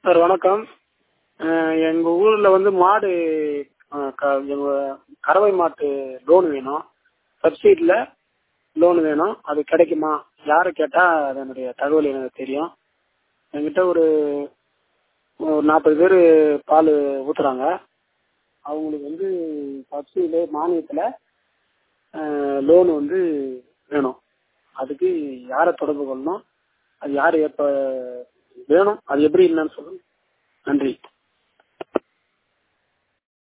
sir வணக்கம் அஹ் எங்க ஊர்ல வந்து மாடு அஹ் க- எங்க கறவை மாட்டு லோன் வேணும் சப்சிடில லோன் வேணும் அது கிடைக்குமா யாரை கேட்டா அதனுடைய தகவல் எனக்கு தெரியும் என்கிட்ட ஒரு ஒரு நாற்பது பேர் பால் ஊத்துறாங்க அவங்களுக்கு வந்து சப்சிடியில மானியத்துல லோன் வந்து வேணும் அதுக்கு யாரை தொடர்பு கொள்ளணும் அது யார் எப்ப வேணும் அது எப்படி என்னன்னு சொல்லுங்க நன்றி